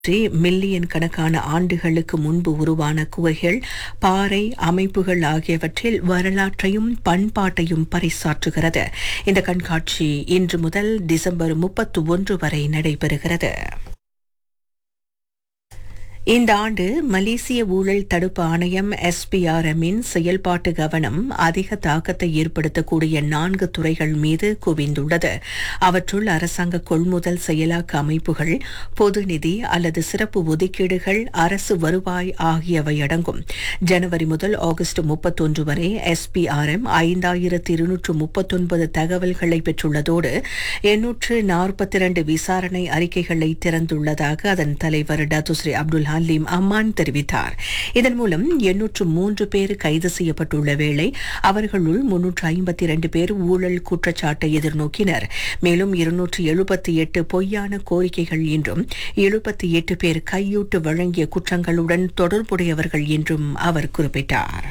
million கணக்கான ஆண்டுகளுக்கு முன்பு உருவான குகைகள் பாறை அமைப்புகள் ஆகியவற்றில் வரலாற்றையும் பண்பாட்டையும் பறைசாற்றுகிறது இந்த கண்காட்சி இன்று முதல் டிசம்பர் முப்பத்தி ஒன்று வரை நடைபெறுகிறது இந்த ஆண்டு மலேசிய ஊழல் தடுப்பு ஆணையம் எஸ்பிஆர்எம்மின் செயல்பாட்டு கவனம் அதிக தாக்கத்தை ஏற்படுத்தக்கூடிய நான்கு துறைகள் மீது குவிந்துள்ளது அவற்றுள் அரசாங்க கொள்முதல் செயலாக்க அமைப்புகள் பொது நிதி அல்லது சிறப்பு ஒதுக்கீடுகள் அரசு வருவாய் ஆகியவை அடங்கும் ஜனவரி முதல் ஆகஸ்ட் முப்பத்தொன்று வரை எஸ்பிஆர்எம் ஐந்தாயிரத்து இருநூற்று முப்பத்தொன்பது தகவல்களை பெற்றுள்ளதோடு எண்ணூற்று நாற்பத்தி இரண்டு விசாரணை அறிக்கைகளை திறந்துள்ளதாக அதன் தலைவர் டத்துஸ்ரீ அப்துல் ஹலீம் அம்மான் தெரிவித்தார் இதன் மூலம் எண்ணூற்று மூன்று பேர் கைது செய்யப்பட்டுள்ள வேளை அவர்களுள் முன்னூற்று ஐம்பத்தி இரண்டு பேர் ஊழல் குற்றச்சாட்டை எதிர்நோக்கினர் மேலும் இருநூற்று எழுபத்தி எட்டு பொய்யான கோரிக்கைகள் என்றும் எழுபத்தி எட்டு பேர் கையூட்டு வழங்கிய குற்றங்களுடன் தொடர்புடையவர்கள் என்றும் அவர் குறிப்பிட்டார்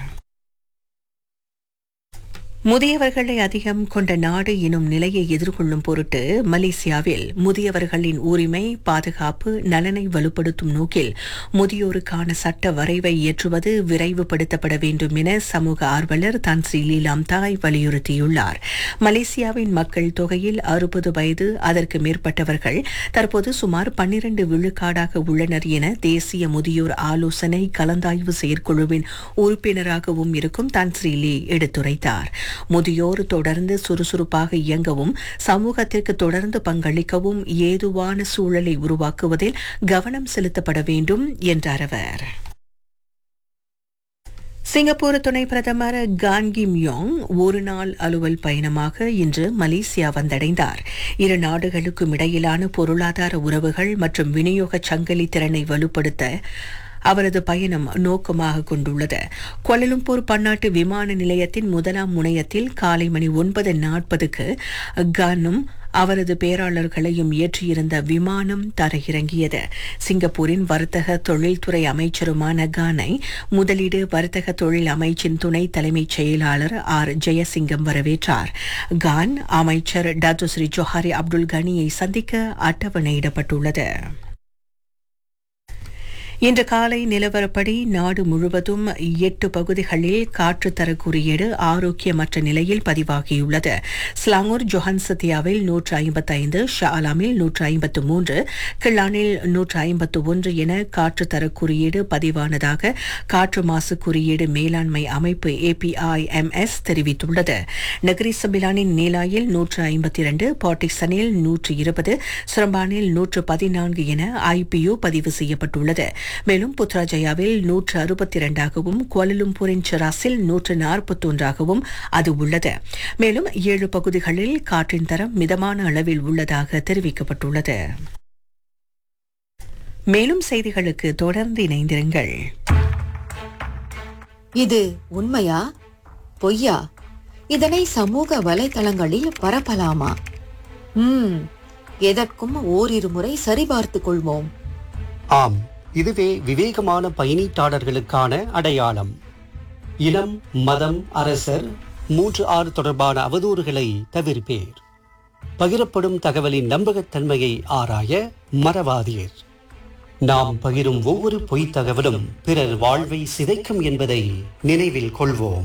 முதியவர்களை அதிகம் கொண்ட நாடு எனும் நிலையை எதிர்கொள்ளும் பொருட்டு மலேசியாவில் முதியவர்களின் உரிமை பாதுகாப்பு நலனை வலுப்படுத்தும் நோக்கில் முதியோருக்கான சட்ட வரைவை இயற்றுவது விரைவுபடுத்தப்பட வேண்டும் என சமூக ஆர்வலர் தன்ஸ்ரீ லீலாம் தாய் வலியுறுத்தியுள்ளார் மலேசியாவின் மக்கள் தொகையில் அறுபது வயது அதற்கு மேற்பட்டவர்கள் தற்போது சுமார் பன்னிரண்டு விழுக்காடாக உள்ளனர் என தேசிய முதியோர் ஆலோசனை கலந்தாய்வு செயற்குழுவின் உறுப்பினராகவும் இருக்கும் தன்ஸ்ரீ லீ எடுத்துரைத்தார் முதியோர் தொடர்ந்து சுறுசுறுப்பாக இயங்கவும் சமூகத்திற்கு தொடர்ந்து பங்களிக்கவும் ஏதுவான சூழலை உருவாக்குவதில் கவனம் செலுத்தப்பட வேண்டும் என்றார் அவர் சிங்கப்பூர் துணை பிரதமர் கான் கிம் யோங் ஒரு நாள் அலுவல் பயணமாக இன்று மலேசியா வந்தடைந்தார் இரு நாடுகளுக்கும் இடையிலான பொருளாதார உறவுகள் மற்றும் விநியோக சங்கிலி திறனை வலுப்படுத்த அவரது பயணம் நோக்கமாக கொண்டுள்ளது கோலலும்பூர் பன்னாட்டு விமான நிலையத்தின் முதலாம் முனையத்தில் காலை மணி ஒன்பது நாற்பதுக்கு கானும் அவரது பேராளர்களையும் ஏற்றியிருந்த விமானம் தரையிறங்கியது சிங்கப்பூரின் வர்த்தக தொழில்துறை அமைச்சருமான கானை முதலீடு வர்த்தக தொழில் அமைச்சின் துணை தலைமைச் செயலாளர் ஆர் ஜெயசிங்கம் வரவேற்றார் கான் அமைச்சர் டத்துஸ்ரீ ஜோஹாரி அப்துல் கனியை சந்திக்க அட்டவணையிடப்பட்டுள்ளது இன்று காலை நிலவரப்படி நாடு முழுவதும் எட்டு பகுதிகளில் காற்றுத்தர குறியீடு ஆரோக்கியமற்ற நிலையில் பதிவாகியுள்ளது ஸ்லாங்கூர் ஜொஹன்சத்தியாவில் நூற்று ஐம்பத்தைந்து ஷாலாமில் நூற்று ஐம்பத்து மூன்று கிள்ளானில் நூற்று ஐம்பத்து ஒன்று என காற்றுத்தர குறியீடு பதிவானதாக காற்று மாசு குறியீடு மேலாண்மை அமைப்பு ஏபிஐஎம்எஸ் தெரிவித்துள்ளது நகரி சபிலானின் நீலாயில் நூற்று ஐம்பத்தி இரண்டு பாட்டிக்சனில் நூற்று இருபது சிரம்பானில் நூற்று பதினான்கு என ஐபியு பதிவு செய்யப்பட்டுள்ளது மேலும் புத்ராஜயாவில் நூற்று அறுபத்தி இரண்டாகவும் கோலலும்பூரின் சிராஸில் நூற்று நாற்பத்தொன்றாகவும் அது உள்ளது மேலும் ஏழு பகுதிகளில் காற்றின் தரம் மிதமான அளவில் உள்ளதாக தெரிவிக்கப்பட்டுள்ளது மேலும் செய்திகளுக்கு தொடர்ந்து இணைந்திருங்கள் இது உண்மையா பொய்யா இதனை சமூக வலைதளங்களில் பரப்பலாமா ம் எதற்கும் ஓரிரு முறை சரிபார்த்துக் கொள்வோம் ஆம் இதுவே விவேகமான பயணீட்டாளர்களுக்கான அடையாளம் இனம் மதம் அரசர் மூன்று ஆறு தொடர்பான அவதூறுகளை தவிர்ப்பேர் பகிரப்படும் தகவலின் நம்பகத்தன்மையை ஆராய மறவாதீர் நாம் பகிரும் ஒவ்வொரு பொய்த் தகவலும் பிறர் வாழ்வை சிதைக்கும் என்பதை நினைவில் கொள்வோம்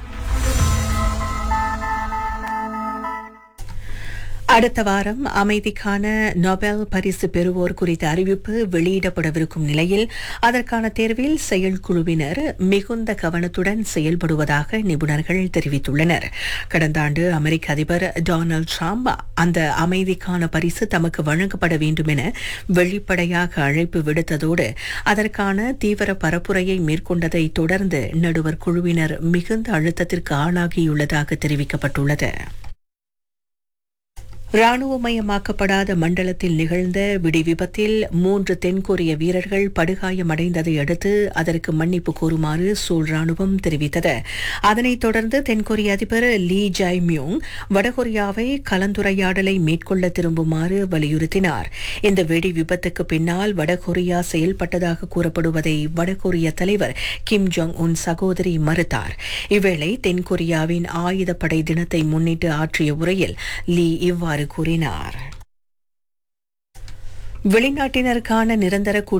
அடுத்த வாரம் அமைதிக்கான நொபேல் பரிசு பெறுவோர் குறித்த அறிவிப்பு வெளியிடப்படவிருக்கும் நிலையில் அதற்கான தேர்வில் செயற்குழுவினர் மிகுந்த கவனத்துடன் செயல்படுவதாக நிபுணர்கள் தெரிவித்துள்ளனர் கடந்த ஆண்டு அமெரிக்க அதிபர் டொனால்டு ட்ரம்ப் அந்த அமைதிக்கான பரிசு தமக்கு வழங்கப்பட வேண்டும் என வெளிப்படையாக அழைப்பு விடுத்ததோடு அதற்கான தீவிர பரப்புரையை மேற்கொண்டதை தொடர்ந்து நடுவர் குழுவினர் மிகுந்த அழுத்தத்திற்கு ஆளாகியுள்ளதாக தெரிவிக்கப்பட்டுள்ளது ராணுவமயமாக்கப்படாத மண்டலத்தில் நிகழ்ந்த வெடி விபத்தில் மூன்று தென்கொரிய வீரர்கள் படுகாயமடைந்ததை அடுத்து அதற்கு மன்னிப்பு கோருமாறு சூழ் ராணுவம் தெரிவித்தது அதனைத் தொடர்ந்து தென்கொரிய அதிபர் லீ ஜாய் மியூங் வடகொரியாவை கலந்துரையாடலை மேற்கொள்ள திரும்புமாறு வலியுறுத்தினார் இந்த வெடி விபத்துக்கு பின்னால் வடகொரியா செயல்பட்டதாக கூறப்படுவதை வடகொரிய தலைவர் கிம் ஜோங் உன் சகோதரி மறுத்தார் இவ்வேளை தென்கொரியாவின் ஆயுதப்படை தினத்தை முன்னிட்டு ஆற்றிய உரையில் லீ இவ்வாறு கூறினார் வெளிநாட்டினருக்கான நிரந்தர